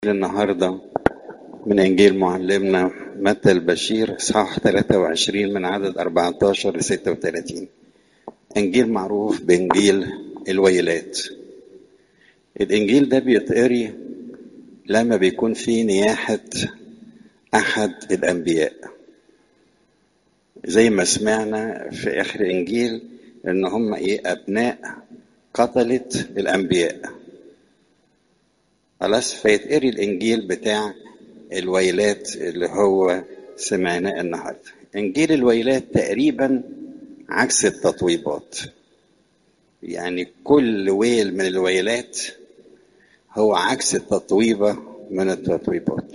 النهاردة من إنجيل معلمنا متى البشير إصحاح 23 من عدد 14 ل 36 إنجيل معروف بإنجيل الويلات الإنجيل ده بيتقري لما بيكون في نياحة أحد الأنبياء زي ما سمعنا في آخر إنجيل إن هم إيه أبناء قتلت الأنبياء خلاص فيتقري الإنجيل بتاع الويلات اللي هو سمعناه النهارده إنجيل الويلات تقريبا عكس التطويبات يعني كل ويل من الويلات هو عكس التطويبة من التطويبات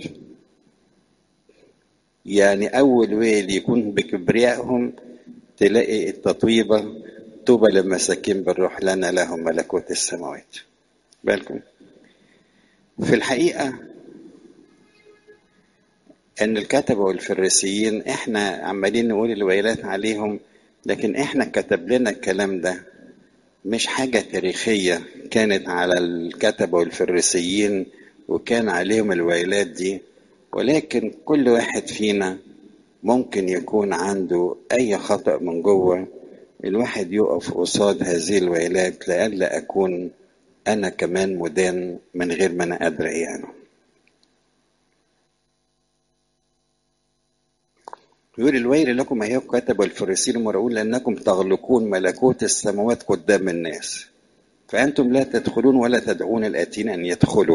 يعني أول ويل يكون بكبريائهم تلاقي التطويبة طوبى للمساكين بالروح لنا لهم ملكوت السماوات بالكم في الحقيقة ان الكتبة والفريسيين احنا عمالين نقول الويلات عليهم لكن احنا كتب لنا الكلام ده مش حاجة تاريخية كانت على الكتبة والفريسيين وكان عليهم الويلات دي ولكن كل واحد فينا ممكن يكون عنده أي خطأ من جوه الواحد يقف قصاد هذه الويلات لئلا أكون أنا كمان مدان من غير ما أنا أدري يعني يقول الويل لكم أيها الكتب والفريسين المرؤون لأنكم تغلقون ملكوت السماوات قدام الناس فأنتم لا تدخلون ولا تدعون الآتين أن يدخلوا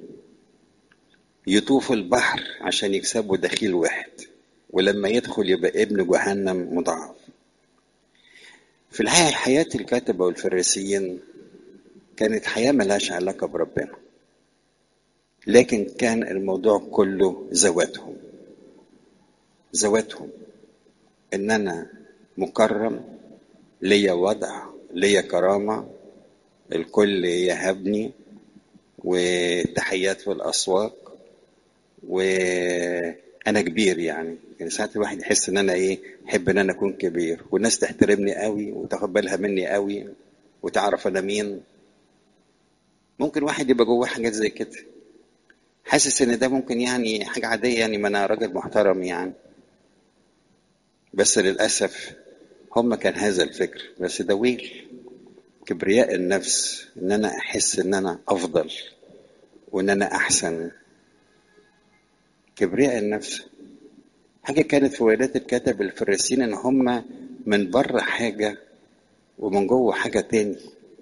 يطوفوا البحر عشان يكسبوا دخيل واحد ولما يدخل يبقى ابن جهنم مضاعف في الحقيقة حياة الكتبة والفريسيين كانت حياة ملهاش علاقة بربنا لكن كان الموضوع كله ذواتهم ذواتهم ان انا مكرم ليا وضع ليا كرامة الكل يهبني وتحيات في الاسواق وانا كبير يعني يعني ساعات الواحد يحس ان انا ايه احب ان انا اكون كبير والناس تحترمني قوي وتاخد بالها مني قوي وتعرف انا مين ممكن واحد يبقى جواه حاجات زي كده حاسس ان ده ممكن يعني حاجه عاديه يعني ما انا راجل محترم يعني بس للاسف هم كان هذا الفكر بس ده ويل كبرياء النفس ان انا احس ان انا افضل وان انا احسن كبرياء النفس حاجه كانت في ولايات الكتب الفريسيين ان هم من بره حاجه ومن جوه حاجه تاني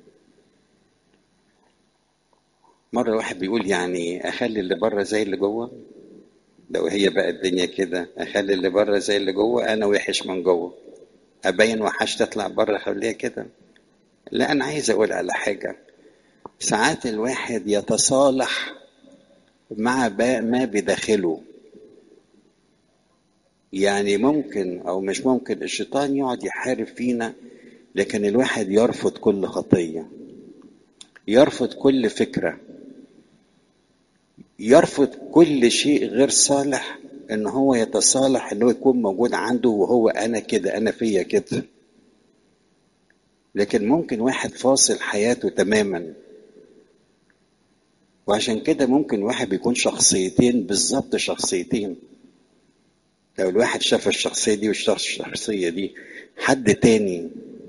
مرة واحد بيقول يعني أخلي اللي بره زي اللي جوه لو هي بقى الدنيا كده أخلي اللي بره زي اللي جوه أنا وحش من جوه أبين وحش تطلع بره خليها كده لا أنا عايز أقول على حاجة ساعات الواحد يتصالح مع ما بداخله يعني ممكن أو مش ممكن الشيطان يقعد يحارب فينا لكن الواحد يرفض كل خطية يرفض كل فكره يرفض كل شيء غير صالح ان هو يتصالح ان هو يكون موجود عنده وهو انا كده انا فيا كده لكن ممكن واحد فاصل حياته تماما وعشان كده ممكن واحد بيكون شخصيتين بالظبط شخصيتين لو الواحد شاف الشخصية دي والشخصية دي حد تاني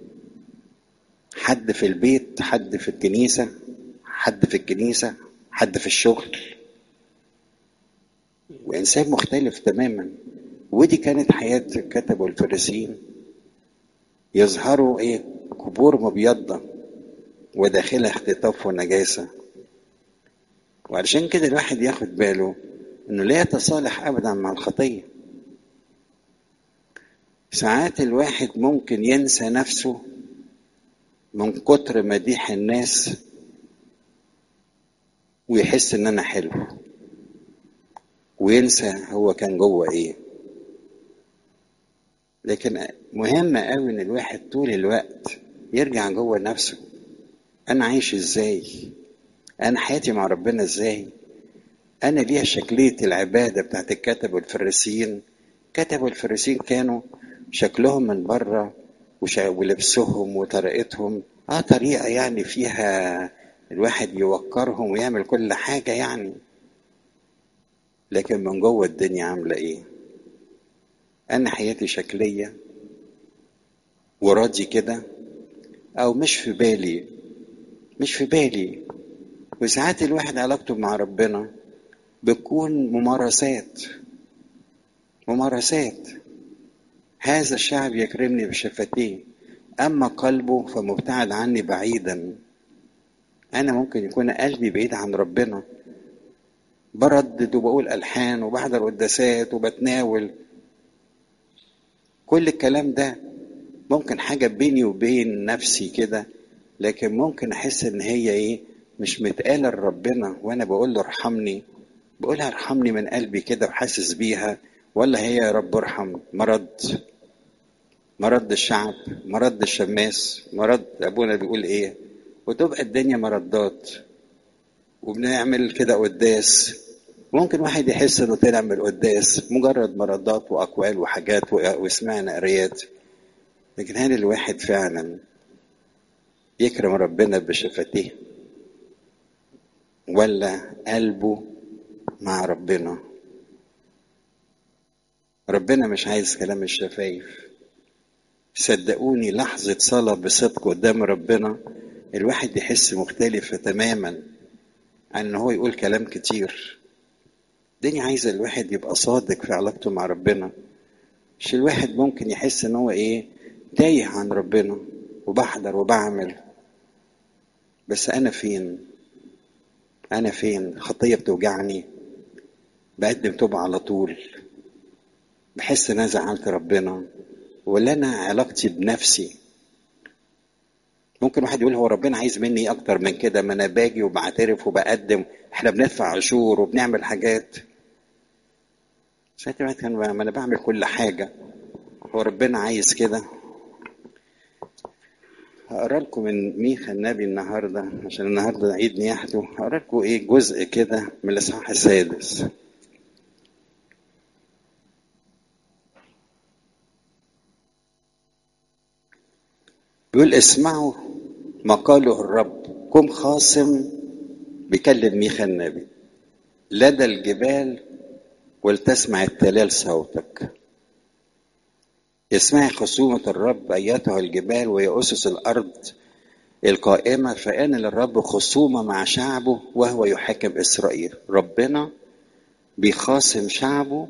حد في البيت حد في الكنيسة حد في الكنيسة حد في الشغل وإنسان مختلف تماما ودي كانت حياة الكتب والفريسيين يظهروا إيه قبور مبيضة وداخلها اختطاف ونجاسة وعلشان كده الواحد ياخد باله إنه لا يتصالح أبدا مع الخطية ساعات الواحد ممكن ينسى نفسه من كتر مديح الناس ويحس ان انا حلو وينسى هو كان جوه ايه لكن مهم قوي ان الواحد طول الوقت يرجع جوه نفسه انا عايش ازاي انا حياتي مع ربنا ازاي انا ليها شكلية العبادة بتاعت الكتب والفريسيين كتب والفريسيين كانوا شكلهم من بره ولبسهم وطريقتهم اه طريقة يعني فيها الواحد يوقرهم ويعمل كل حاجة يعني لكن من جوه الدنيا عاملة ايه انا حياتي شكلية وراضي كده او مش في بالي مش في بالي وساعات الواحد علاقته مع ربنا بتكون ممارسات ممارسات هذا الشعب يكرمني بشفتيه أما قلبه فمبتعد عني بعيدا أنا ممكن يكون قلبي بعيد عن ربنا بردد وبقول ألحان وبحضر قداسات وبتناول كل الكلام ده ممكن حاجة بيني وبين نفسي كده لكن ممكن أحس إن هي إيه مش متقالة لربنا وأنا بقول له ارحمني بقولها ارحمني من قلبي كده وحاسس بيها ولا هي يا رب ارحم مرض مرض الشعب مرض الشماس مرض ابونا بيقول ايه وتبقى الدنيا مردات وبنعمل كده قداس ممكن واحد يحس انه طلع من القداس مجرد مردات واقوال وحاجات وسمعنا قرايات لكن هل الواحد فعلا يكرم ربنا بشفتيه ولا قلبه مع ربنا ربنا مش عايز كلام الشفايف صدقوني لحظة صلاة بصدق قدام ربنا الواحد يحس مختلفة تماما عن ان هو يقول كلام كتير الدنيا عايزة الواحد يبقى صادق في علاقته مع ربنا مش الواحد ممكن يحس ان هو ايه تايه عن ربنا وبحضر وبعمل بس انا فين انا فين خطية بتوجعني بقدم توبة على طول بحس ان انا زعلت ربنا ولا انا علاقتي بنفسي ممكن واحد يقول هو ربنا عايز مني ايه اكتر من كده ما انا باجي وبعترف وبقدم احنا بندفع عشور وبنعمل حاجات ساعتها كان ما انا بعمل كل حاجه هو ربنا عايز كده هقرا لكم من ميخا النبي النهارده عشان النهارده عيد نياحته هقرا لكم ايه جزء كده من الاصحاح السادس بيقول اسمعوا ما قاله الرب قم خاصم بيكلم ميخا النبي لدى الجبال ولتسمع التلال صوتك اسمعي خصومة الرب أيتها الجبال وهي أسس الأرض القائمة فإن للرب خصومة مع شعبه وهو يحاكم إسرائيل ربنا بيخاصم شعبه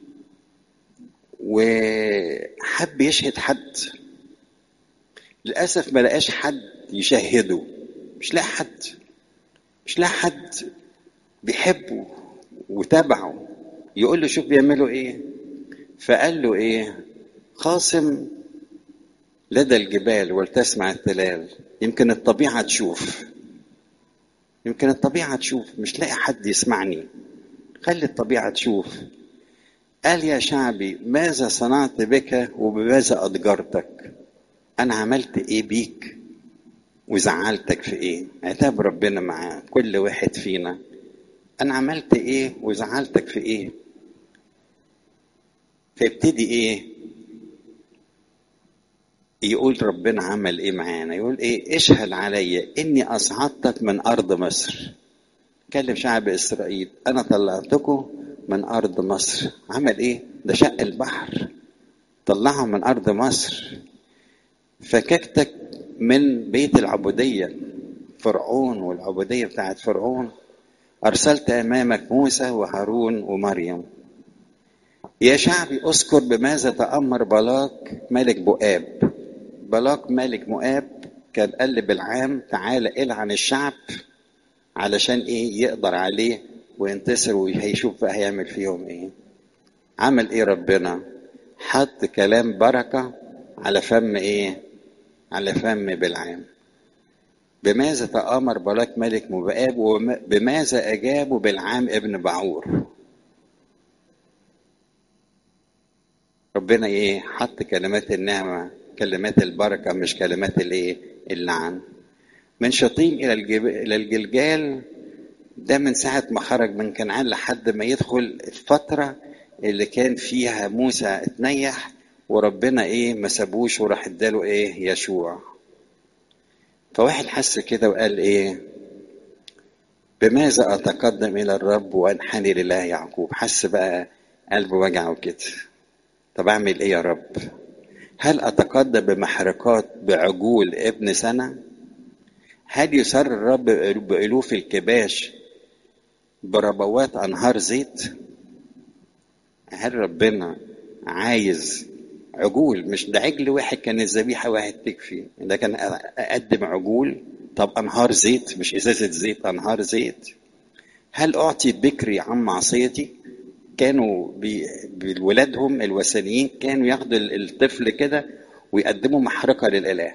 وحب يشهد حد للأسف ما لقاش حد يشهده مش لاقي حد مش لاقي حد بيحبه وتابعه يقول له شوف بيعملوا ايه فقال له ايه خاصم لدى الجبال ولتسمع التلال يمكن الطبيعة تشوف يمكن الطبيعة تشوف مش لاقي حد يسمعني خلي الطبيعة تشوف قال يا شعبي ماذا صنعت بك وبماذا أضجرتك أنا عملت إيه بيك وزعلتك في إيه عتاب ربنا مع كل واحد فينا أنا عملت إيه وزعلتك في إيه فيبتدي إيه يقول ربنا عمل إيه معانا يقول إيه اشهد عليا إني أصعدتك من أرض مصر كلم شعب إسرائيل أنا طلعتكم من أرض مصر عمل إيه ده شق البحر طلعهم من أرض مصر فككتك من بيت العبودية فرعون والعبودية بتاعت فرعون أرسلت أمامك موسى وهارون ومريم يا شعبي اذكر بماذا تأمر بلاك ملك بؤاب بلاك ملك مؤاب كان قال بالعام تعالى العن الشعب علشان ايه يقدر عليه وينتصر وهيشوف بقى هيعمل فيهم ايه عمل ايه ربنا حط كلام بركة على فم ايه على فم بالعام بماذا تآمر بلاك ملك مؤاب وبماذا أجابوا بالعام ابن بعور ربنا ايه حط كلمات النعمة كلمات البركة مش كلمات الايه اللعن من شطيم إلى الجب... إلى الجلجال ده من ساعة ما خرج من كنعان لحد ما يدخل الفترة اللي كان فيها موسى اتنيح وربنا ايه ما سابوش وراح اداله ايه يشوع فواحد حس كده وقال ايه بماذا أتقدم إلى الرب وأنحني لله يعقوب حس بقى قلبه وجعه كده طب أعمل إيه يا رب هل أتقدم بمحرقات بعجول ابن سنة هل يسر الرب بألوف الكباش بربوات أنهار زيت هل ربنا عايز عجول مش ده عجل واحد كان الذبيحة واحد تكفي ده كان أقدم عجول طب أنهار زيت مش إزازة زيت أنهار زيت هل أعطي بكري عن معصيتي كانوا بولادهم الوثنيين كانوا ياخدوا الطفل كده ويقدموا محرقة للإله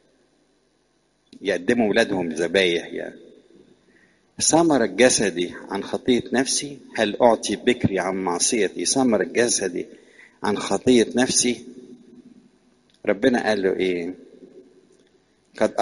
يقدموا ولادهم ذبايح يعني ثمر الجسدي عن خطية نفسي هل أعطي بكري عن معصيتي ثمر الجسدي عن خطية نفسي ربنا قال له إيه قد